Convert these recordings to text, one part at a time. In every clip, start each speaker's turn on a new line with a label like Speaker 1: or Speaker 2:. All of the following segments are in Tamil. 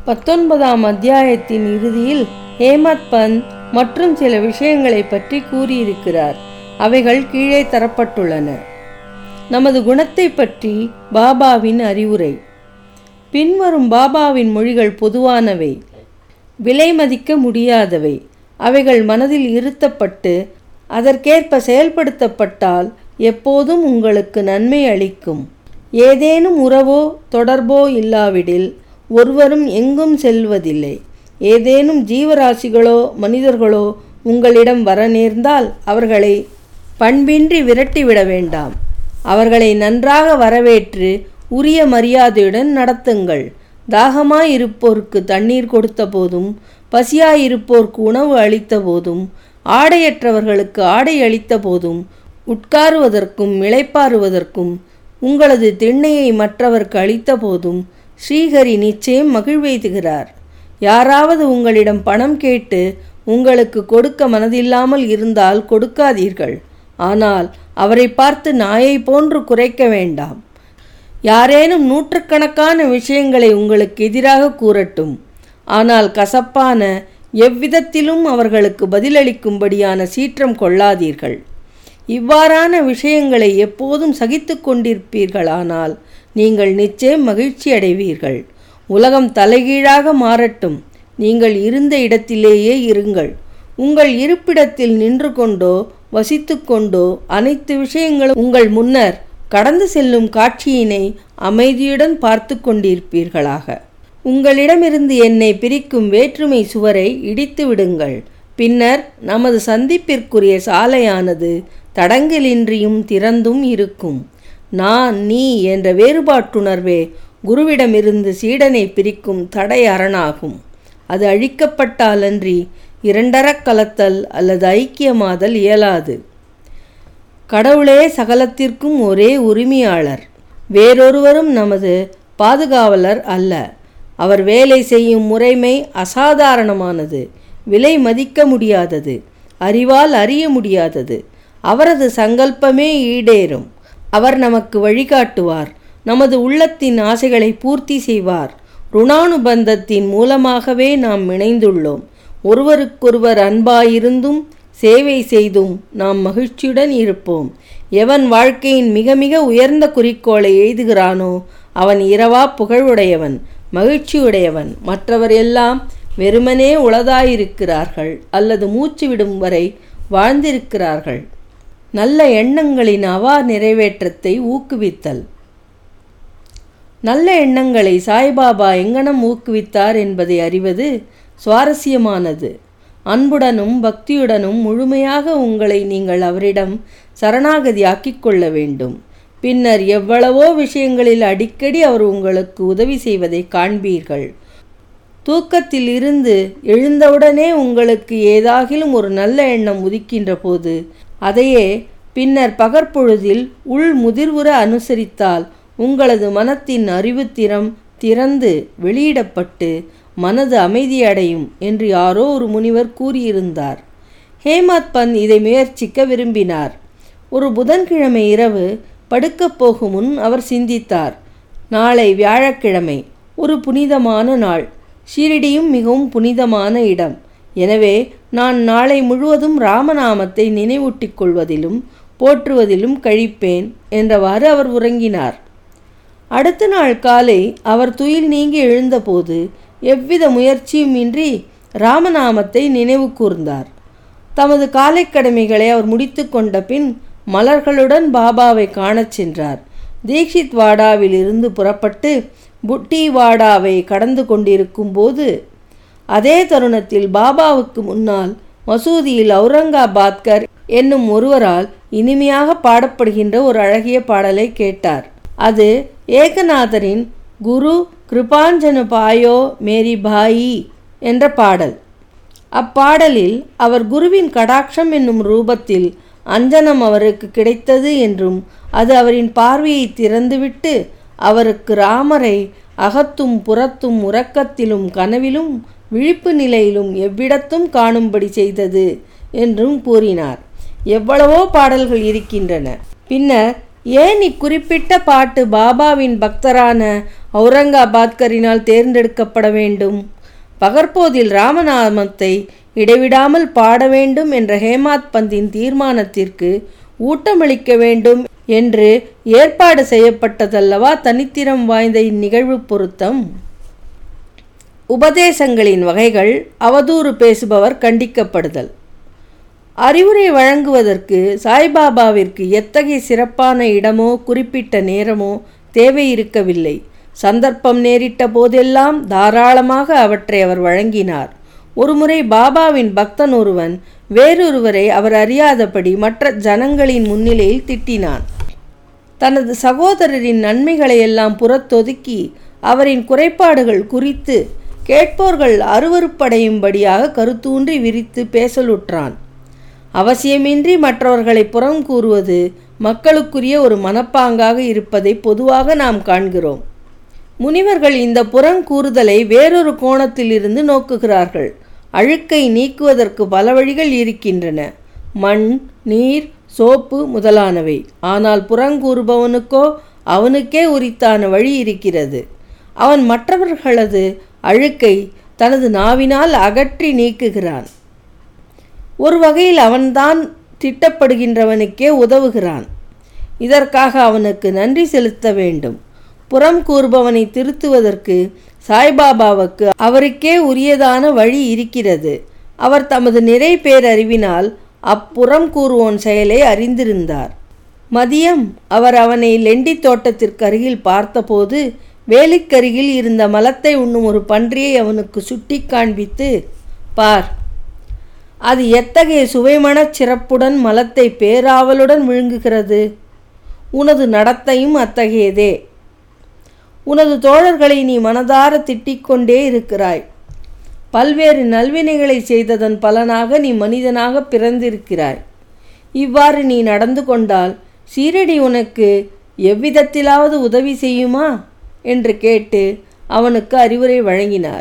Speaker 1: பத்தொன்பதாம் அத்தியாயத்தின் இறுதியில் ஹேமத் பந்த் மற்றும் சில விஷயங்களை பற்றி கூறியிருக்கிறார் அவைகள் கீழே தரப்பட்டுள்ளன நமது குணத்தை பற்றி பாபாவின் அறிவுரை பின்வரும் பாபாவின் மொழிகள் பொதுவானவை விலை மதிக்க முடியாதவை அவைகள் மனதில் இருத்தப்பட்டு அதற்கேற்ப செயல்படுத்தப்பட்டால் எப்போதும் உங்களுக்கு நன்மை அளிக்கும் ஏதேனும் உறவோ தொடர்போ இல்லாவிடில் ஒருவரும் எங்கும் செல்வதில்லை ஏதேனும் ஜீவராசிகளோ மனிதர்களோ உங்களிடம் வர நேர்ந்தால் அவர்களை பண்பின்றி விரட்டிவிட வேண்டாம் அவர்களை நன்றாக வரவேற்று உரிய மரியாதையுடன் நடத்துங்கள் தாகமாயிருப்போருக்கு தண்ணீர் கொடுத்த போதும் பசியாயிருப்போர்க்கு உணவு அளித்த போதும் ஆடையற்றவர்களுக்கு ஆடை அளித்த போதும் உட்காருவதற்கும் இளைப்பாறுவதற்கும் உங்களது திண்ணையை மற்றவர்க்கு அளித்த போதும் ஸ்ரீஹரி நிச்சயம் மகிழ்வெய்துகிறார் யாராவது உங்களிடம் பணம் கேட்டு உங்களுக்கு கொடுக்க மனதில்லாமல் இருந்தால் கொடுக்காதீர்கள் ஆனால் அவரை பார்த்து நாயை போன்று குறைக்க வேண்டாம் யாரேனும் நூற்றுக்கணக்கான விஷயங்களை உங்களுக்கு எதிராக கூறட்டும் ஆனால் கசப்பான எவ்விதத்திலும் அவர்களுக்கு பதிலளிக்கும்படியான சீற்றம் கொள்ளாதீர்கள் இவ்வாறான விஷயங்களை எப்போதும் சகித்து கொண்டிருப்பீர்களானால் நீங்கள் நிச்சயம் மகிழ்ச்சி அடைவீர்கள் உலகம் தலைகீழாக மாறட்டும் நீங்கள் இருந்த இடத்திலேயே இருங்கள் உங்கள் இருப்பிடத்தில் நின்று கொண்டோ வசித்து கொண்டோ அனைத்து விஷயங்களும் உங்கள் முன்னர் கடந்து செல்லும் காட்சியினை அமைதியுடன் பார்த்து கொண்டிருப்பீர்களாக உங்களிடமிருந்து என்னை பிரிக்கும் வேற்றுமை சுவரை இடித்து விடுங்கள் பின்னர் நமது சந்திப்பிற்குரிய சாலையானது தடங்கலின்றியும் திறந்தும் இருக்கும் நான் நீ என்ற வேறுபாட்டுணர்வே குருவிடமிருந்து சீடனை பிரிக்கும் தடை அரணாகும் அது அழிக்கப்பட்டாலன்றி இரண்டரக் கலத்தல் அல்லது ஐக்கியமாதல் இயலாது கடவுளே சகலத்திற்கும் ஒரே உரிமையாளர் வேறொருவரும் நமது பாதுகாவலர் அல்ல அவர் வேலை செய்யும் முறைமை அசாதாரணமானது விலை மதிக்க முடியாதது அறிவால் அறிய முடியாதது அவரது சங்கல்பமே ஈடேறும் அவர் நமக்கு வழிகாட்டுவார் நமது உள்ளத்தின் ஆசைகளை பூர்த்தி செய்வார் ருணானுபந்தத்தின் மூலமாகவே நாம் இணைந்துள்ளோம் ஒருவருக்கொருவர் அன்பாயிருந்தும் சேவை செய்தும் நாம் மகிழ்ச்சியுடன் இருப்போம் எவன் வாழ்க்கையின் மிக மிக உயர்ந்த குறிக்கோளை எய்துகிறானோ அவன் இரவா புகழுடையவன் மகிழ்ச்சியுடையவன் மற்றவர் எல்லாம் வெறுமனே உளதாயிருக்கிறார்கள் அல்லது மூச்சு விடும் வரை வாழ்ந்திருக்கிறார்கள் நல்ல எண்ணங்களின் அவா நிறைவேற்றத்தை ஊக்குவித்தல் நல்ல எண்ணங்களை சாய்பாபா எங்கனம் ஊக்குவித்தார் என்பதை அறிவது சுவாரஸ்யமானது அன்புடனும் பக்தியுடனும் முழுமையாக உங்களை நீங்கள் அவரிடம் சரணாகதியாக்கிக் கொள்ள வேண்டும் பின்னர் எவ்வளவோ விஷயங்களில் அடிக்கடி அவர் உங்களுக்கு உதவி செய்வதை காண்பீர்கள் தூக்கத்தில் இருந்து எழுந்தவுடனே உங்களுக்கு ஏதாகிலும் ஒரு நல்ல எண்ணம் உதிக்கின்ற போது அதையே பின்னர் பகற்பொழுதில் உள் முதிர்வுற அனுசரித்தால் உங்களது மனத்தின் அறிவுத்திறம் திறந்து வெளியிடப்பட்டு மனது அமைதியடையும் என்று யாரோ ஒரு முனிவர் கூறியிருந்தார் ஹேமத் பந்த் இதை முயற்சிக்க விரும்பினார் ஒரு புதன்கிழமை இரவு படுக்கப் போகும் முன் அவர் சிந்தித்தார் நாளை வியாழக்கிழமை ஒரு புனிதமான நாள் ஷீரடியும் மிகவும் புனிதமான இடம் எனவே நான் நாளை முழுவதும் ராமநாமத்தை நினைவூட்டிக் கொள்வதிலும் போற்றுவதிலும் கழிப்பேன் என்றவாறு அவர் உறங்கினார் அடுத்த நாள் காலை அவர் துயில் நீங்கி எழுந்தபோது எவ்வித முயற்சியுமின்றி ராமநாமத்தை நினைவு கூர்ந்தார் தமது காலை கடமைகளை அவர் முடித்து கொண்ட பின் மலர்களுடன் பாபாவை காணச் சென்றார் தீக்ஷித் வாடாவில் இருந்து புறப்பட்டு புட்டி வாடாவை கடந்து கொண்டிருக்கும் போது அதே தருணத்தில் பாபாவுக்கு முன்னால் மசூதியில் அவுரங்காபாத்கர் என்னும் ஒருவரால் இனிமையாக பாடப்படுகின்ற ஒரு அழகிய பாடலை கேட்டார் அது ஏகநாதரின் குரு கிருபாஞ்சனு பாயோ மேரி பாயி என்ற பாடல் அப்பாடலில் அவர் குருவின் கடாட்சம் என்னும் ரூபத்தில் அஞ்சனம் அவருக்கு கிடைத்தது என்றும் அது அவரின் பார்வையை திறந்துவிட்டு அவருக்கு ராமரை அகத்தும் புறத்தும் உறக்கத்திலும் கனவிலும் விழிப்பு நிலையிலும் எவ்விடத்தும் காணும்படி செய்தது என்றும் கூறினார் எவ்வளவோ பாடல்கள் இருக்கின்றன பின்னர் ஏன் இக்குறிப்பிட்ட பாட்டு பாபாவின் பக்தரான அவுரங்காபாத்கரினால் தேர்ந்தெடுக்கப்பட வேண்டும் பகற்போதில் ராமநாமத்தை இடைவிடாமல் பாட வேண்டும் என்ற ஹேமாத் பந்தின் தீர்மானத்திற்கு ஊட்டமளிக்க வேண்டும் என்று ஏற்பாடு செய்யப்பட்டதல்லவா தனித்திறம் வாய்ந்த இந்நிகழ்வு பொருத்தம் உபதேசங்களின் வகைகள் அவதூறு பேசுபவர் கண்டிக்கப்படுதல் அறிவுரை வழங்குவதற்கு சாய்பாபாவிற்கு எத்தகைய சிறப்பான இடமோ குறிப்பிட்ட நேரமோ தேவை இருக்கவில்லை சந்தர்ப்பம் நேரிட்ட போதெல்லாம் தாராளமாக அவற்றை அவர் வழங்கினார் ஒருமுறை பாபாவின் பக்தன் ஒருவன் வேறொருவரை அவர் அறியாதபடி மற்ற ஜனங்களின் முன்னிலையில் திட்டினான் தனது சகோதரரின் நன்மைகளையெல்லாம் புறத்தொதுக்கி அவரின் குறைபாடுகள் குறித்து கேட்போர்கள் அருவறுப்படையும்படியாக கருத்தூன்றி விரித்து பேசலுற்றான் அவசியமின்றி மற்றவர்களை புறம் கூறுவது மக்களுக்குரிய ஒரு மனப்பாங்காக இருப்பதை பொதுவாக நாம் காண்கிறோம் முனிவர்கள் இந்த புறங்கூறுதலை வேறொரு கோணத்தில் இருந்து நோக்குகிறார்கள் அழுக்கை நீக்குவதற்கு பல வழிகள் இருக்கின்றன மண் நீர் சோப்பு முதலானவை ஆனால் புறங்கூறுபவனுக்கோ அவனுக்கே உரித்தான வழி இருக்கிறது அவன் மற்றவர்களது அழுக்கை தனது நாவினால் அகற்றி நீக்குகிறான் ஒரு வகையில் அவன்தான் திட்டப்படுகின்றவனுக்கே உதவுகிறான் இதற்காக அவனுக்கு நன்றி செலுத்த வேண்டும் புறம் கூறுபவனை திருத்துவதற்கு சாய்பாபாவுக்கு அவருக்கே உரியதான வழி இருக்கிறது அவர் தமது நிறை பேரறிவினால் அப்புறம் கூறுவோன் செயலை அறிந்திருந்தார் மதியம் அவர் அவனை லெண்டி தோட்டத்திற்கு அருகில் பார்த்தபோது வேலிக்கருகில் இருந்த மலத்தை உண்ணும் ஒரு பன்றியை அவனுக்கு சுட்டி காண்பித்து பார் அது எத்தகைய சுவைமணச் சிறப்புடன் மலத்தை பேராவலுடன் விழுங்குகிறது உனது நடத்தையும் அத்தகையதே உனது தோழர்களை நீ மனதார திட்டிக்கொண்டே இருக்கிறாய் பல்வேறு நல்வினைகளை செய்ததன் பலனாக நீ மனிதனாக பிறந்திருக்கிறாய் இவ்வாறு நீ நடந்து கொண்டால் சீரடி உனக்கு எவ்விதத்திலாவது உதவி செய்யுமா என்று கேட்டு அவனுக்கு அறிவுரை வழங்கினார்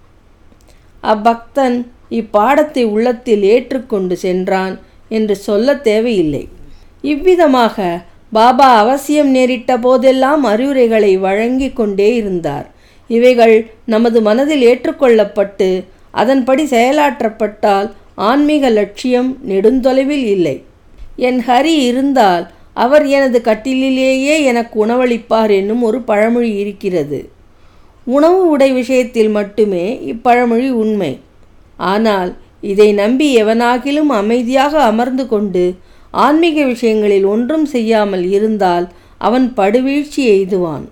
Speaker 1: அப்பக்தன் இப்பாடத்தை உள்ளத்தில் ஏற்றுக்கொண்டு சென்றான் என்று சொல்ல தேவையில்லை இவ்விதமாக பாபா அவசியம் நேரிட்ட போதெல்லாம் அறிவுரைகளை வழங்கி கொண்டே இருந்தார் இவைகள் நமது மனதில் ஏற்றுக்கொள்ளப்பட்டு அதன்படி செயலாற்றப்பட்டால் ஆன்மீக லட்சியம் நெடுந்தொலைவில் இல்லை என் ஹரி இருந்தால் அவர் எனது கட்டிலிலேயே எனக்கு உணவளிப்பார் என்னும் ஒரு பழமொழி இருக்கிறது உணவு உடை விஷயத்தில் மட்டுமே இப்பழமொழி உண்மை ஆனால் இதை நம்பி எவனாகிலும் அமைதியாக அமர்ந்து கொண்டு ஆன்மீக விஷயங்களில் ஒன்றும் செய்யாமல் இருந்தால் அவன் படுவீழ்ச்சி எய்துவான்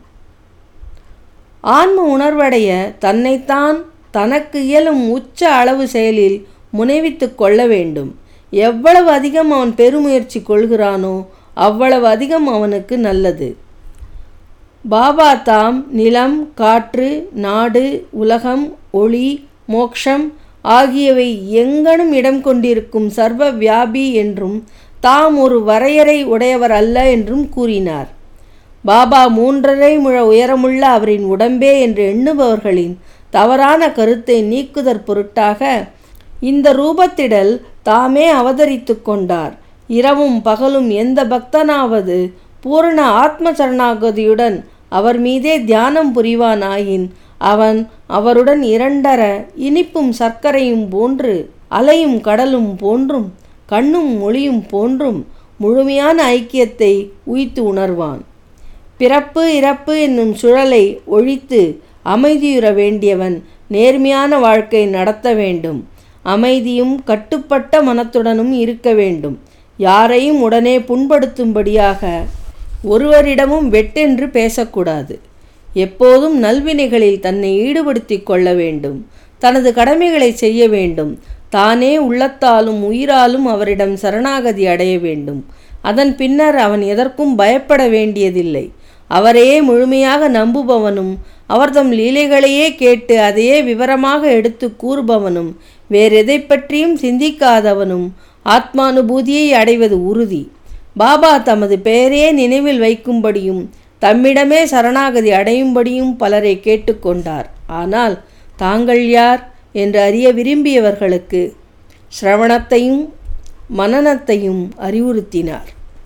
Speaker 1: ஆன்ம உணர்வடைய தன்னைத்தான் தனக்கு இயலும் உச்ச அளவு செயலில் முனைவித்து கொள்ள வேண்டும் எவ்வளவு அதிகம் அவன் பெருமுயற்சி கொள்கிறானோ அவ்வளவு அதிகம் அவனுக்கு நல்லது பாபா தாம் நிலம் காற்று நாடு உலகம் ஒளி மோக்ஷம் ஆகியவை எங்கனும் இடம் கொண்டிருக்கும் சர்வ வியாபி என்றும் தாம் ஒரு வரையறை உடையவர் அல்ல என்றும் கூறினார் பாபா மூன்றரை முழ உயரமுள்ள அவரின் உடம்பே என்று எண்ணுபவர்களின் தவறான கருத்தை நீக்குதற் பொருட்டாக இந்த ரூபத்திடல் தாமே அவதரித்து கொண்டார் இரவும் பகலும் எந்த பக்தனாவது பூரண ஆத்ம சரணாகதியுடன் அவர் மீதே தியானம் புரிவானாயின் அவன் அவருடன் இரண்டர இனிப்பும் சர்க்கரையும் போன்று அலையும் கடலும் போன்றும் கண்ணும் மொழியும் போன்றும் முழுமையான ஐக்கியத்தை உய்த்து உணர்வான் பிறப்பு இறப்பு என்னும் சுழலை ஒழித்து அமைதியுற வேண்டியவன் நேர்மையான வாழ்க்கை நடத்த வேண்டும் அமைதியும் கட்டுப்பட்ட மனத்துடனும் இருக்க வேண்டும் யாரையும் உடனே புண்படுத்தும்படியாக ஒருவரிடமும் வெட்டென்று பேசக்கூடாது எப்போதும் நல்வினைகளில் தன்னை ஈடுபடுத்தி கொள்ள வேண்டும் தனது கடமைகளை செய்ய வேண்டும் தானே உள்ளத்தாலும் உயிராலும் அவரிடம் சரணாகதி அடைய வேண்டும் அதன் பின்னர் அவன் எதற்கும் பயப்பட வேண்டியதில்லை அவரையே முழுமையாக நம்புபவனும் அவர்தம் லீலைகளையே கேட்டு அதையே விவரமாக எடுத்து கூறுபவனும் வேறெதை பற்றியும் சிந்திக்காதவனும் ஆத்மானுபூதியை அடைவது உறுதி பாபா தமது பெயரையே நினைவில் வைக்கும்படியும் தம்மிடமே சரணாகதி அடையும்படியும் பலரை கேட்டுக்கொண்டார் ஆனால் தாங்கள் யார் என்று அறிய விரும்பியவர்களுக்கு சிரவணத்தையும் மனனத்தையும் அறிவுறுத்தினார்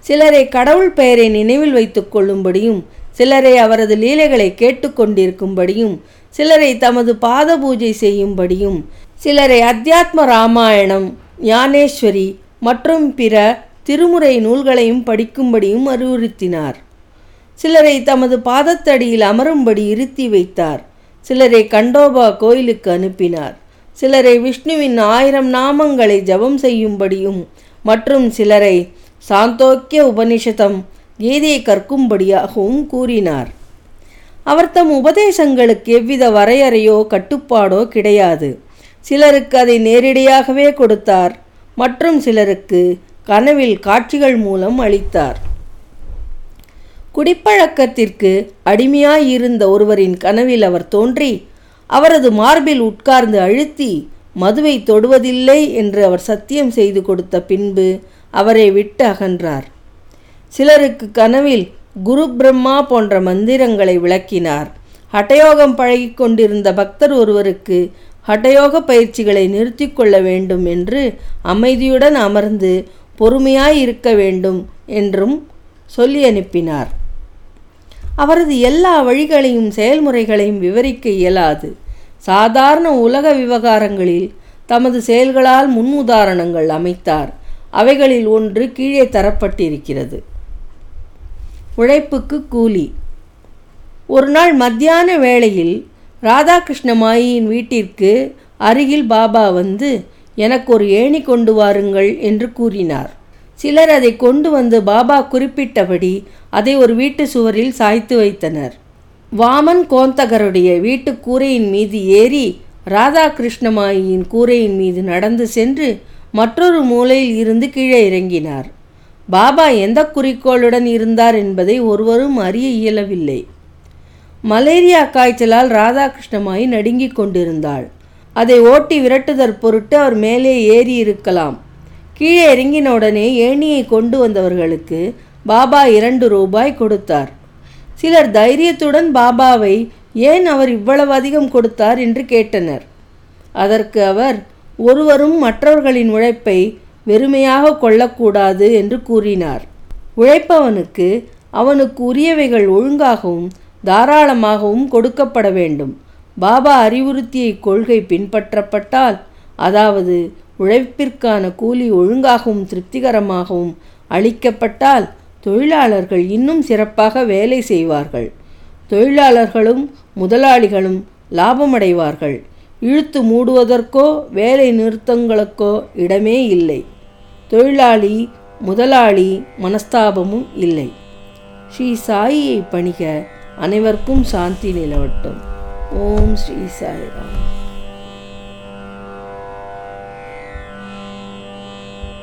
Speaker 1: சிலரை கடவுள் பெயரை நினைவில் வைத்துக் கொள்ளும்படியும் சிலரை அவரது லீலைகளை கேட்டுக்கொண்டிருக்கும்படியும் சிலரை தமது பாத பூஜை செய்யும்படியும் சிலரை அத்தியாத்ம ராமாயணம் ஞானேஸ்வரி மற்றும் பிற திருமுறை நூல்களையும் படிக்கும்படியும் அறிவுறுத்தினார் சிலரை தமது பாதத்தடியில் அமரும்படி இருத்தி வைத்தார் சிலரை கண்டோபா கோயிலுக்கு அனுப்பினார் சிலரை விஷ்ணுவின் ஆயிரம் நாமங்களை ஜபம் செய்யும்படியும் மற்றும் சிலரை சாந்தோக்கிய உபனிஷதம் கீதையை கற்கும்படியாகவும் கூறினார் அவர் தம் உபதேசங்களுக்கு எவ்வித வரையறையோ கட்டுப்பாடோ கிடையாது சிலருக்கு அதை நேரடியாகவே கொடுத்தார் மற்றும் சிலருக்கு கனவில் காட்சிகள் மூலம் அளித்தார் குடிப்பழக்கத்திற்கு அடிமையாயிருந்த ஒருவரின் கனவில் அவர் தோன்றி அவரது மார்பில் உட்கார்ந்து அழுத்தி மதுவை தொடுவதில்லை என்று அவர் சத்தியம் செய்து கொடுத்த பின்பு அவரை விட்டு அகன்றார் சிலருக்கு கனவில் குரு பிரம்மா போன்ற மந்திரங்களை விளக்கினார் ஹட்டயோகம் பழகிக் கொண்டிருந்த பக்தர் ஒருவருக்கு ஹட்டயோக பயிற்சிகளை நிறுத்தி கொள்ள வேண்டும் என்று அமைதியுடன் அமர்ந்து பொறுமையாய் இருக்க வேண்டும் என்றும் சொல்லி அனுப்பினார் அவரது எல்லா வழிகளையும் செயல்முறைகளையும் விவரிக்க இயலாது சாதாரண உலக விவகாரங்களில் தமது செயல்களால் முன் உதாரணங்கள் அமைத்தார் அவைகளில் ஒன்று கீழே தரப்பட்டிருக்கிறது உழைப்புக்கு கூலி ஒரு நாள் மத்தியான வேளையில் ராதாகிருஷ்ண மாயியின் வீட்டிற்கு அருகில் பாபா வந்து எனக்கு ஒரு ஏணி கொண்டு வாருங்கள் என்று கூறினார் சிலர் அதை கொண்டு வந்து பாபா குறிப்பிட்டபடி அதை ஒரு வீட்டு சுவரில் சாய்த்து வைத்தனர் வாமன் கோந்தகருடைய வீட்டு கூரையின் மீது ஏறி ராதாகிருஷ்ணமாயின் கூரையின் மீது நடந்து சென்று மற்றொரு மூலையில் இருந்து கீழே இறங்கினார் பாபா எந்த குறிக்கோளுடன் இருந்தார் என்பதை ஒருவரும் அறிய இயலவில்லை மலேரியா காய்ச்சலால் ராதாகிருஷ்ணமாயி நடுங்கிக் கொண்டிருந்தாள் அதை ஓட்டி விரட்டுதற் பொருட்டு அவர் மேலே ஏறி இருக்கலாம் கீழே இறங்கின உடனே ஏணியை கொண்டு வந்தவர்களுக்கு பாபா இரண்டு ரூபாய் கொடுத்தார் சிலர் தைரியத்துடன் பாபாவை ஏன் அவர் இவ்வளவு அதிகம் கொடுத்தார் என்று கேட்டனர் அதற்கு அவர் ஒருவரும் மற்றவர்களின் உழைப்பை வெறுமையாக கொள்ளக்கூடாது என்று கூறினார் உழைப்பவனுக்கு அவனுக்கு உரியவைகள் ஒழுங்காகவும் தாராளமாகவும் கொடுக்கப்பட வேண்டும் பாபா அறிவுறுத்திய இக்கொள்கை பின்பற்றப்பட்டால் அதாவது உழைப்பிற்கான கூலி ஒழுங்காகவும் திருப்திகரமாகவும் அளிக்கப்பட்டால் தொழிலாளர்கள் இன்னும் சிறப்பாக வேலை செய்வார்கள் தொழிலாளர்களும் முதலாளிகளும் லாபமடைவார்கள் இழுத்து மூடுவதற்கோ வேலை நிறுத்தங்களுக்கோ இடமே இல்லை தொழிலாளி முதலாளி மனஸ்தாபமும் இல்லை ஸ்ரீ சாயியை பணிக அனைவருக்கும் சாந்தி நிலவட்டும் ஓம் ஸ்ரீ சாய்ராம்